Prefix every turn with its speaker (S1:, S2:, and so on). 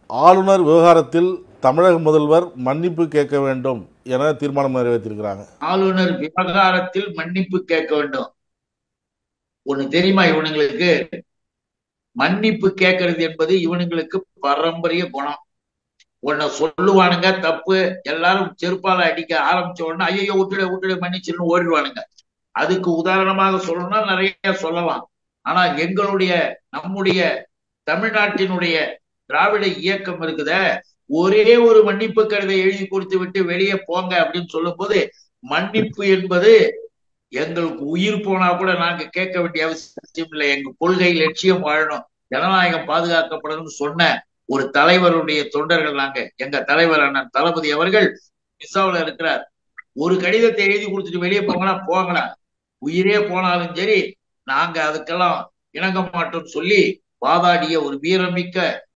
S1: ஆளுநர் விவகாரத்தில் தமிழக முதல்வர் மன்னிப்பு கேட்க வேண்டும் என தீர்மானம் நிறைவேற்றியிருக்கிறாங்க
S2: ஆளுநர் விவகாரத்தில் மன்னிப்பு கேட்க வேண்டும் ஒண்ணு தெரியுமா இவனுங்களுக்கு மன்னிப்பு கேட்கறது என்பது இவனுங்களுக்கு பாரம்பரிய குணம் உன்னை சொல்லுவானுங்க தப்பு எல்லாரும் செருப்பால அடிக்க ஆரம்பிச்ச உடனே ஐயோ விட்டுட விட்டுட மன்னிச்சுன்னு ஓடிடுவானுங்க அதுக்கு உதாரணமாக சொல்லணும்னா நிறைய சொல்லலாம் ஆனா எங்களுடைய நம்முடைய தமிழ்நாட்டினுடைய திராவிட இயக்கம் இருக்குத ஒரே ஒரு மன்னிப்பு கடிதம் எழுதி கொடுத்து விட்டு வெளியே போங்க அப்படின்னு சொல்லும் போது மன்னிப்பு என்பது எங்களுக்கு உயிர் போனா கூட நாங்க கேட்க வேண்டிய அவசியம் இல்லை எங்க கொள்கை லட்சியம் வாழணும் ஜனநாயகம் பாதுகாக்கப்படணும்னு சொன்ன ஒரு தலைவருடைய தொண்டர்கள் நாங்க எங்க தலைவர் அண்ணன் தளபதி அவர்கள் மிஸ்ஸாவில் இருக்கிறார் ஒரு கடிதத்தை எழுதி கொடுத்துட்டு வெளியே போங்களா போங்களா உயிரே போனாலும் சரி நாங்க அதுக்கெல்லாம் இணங்க மாட்டோம்னு சொல்லி வாதாடிய ஒரு வீரமிக்க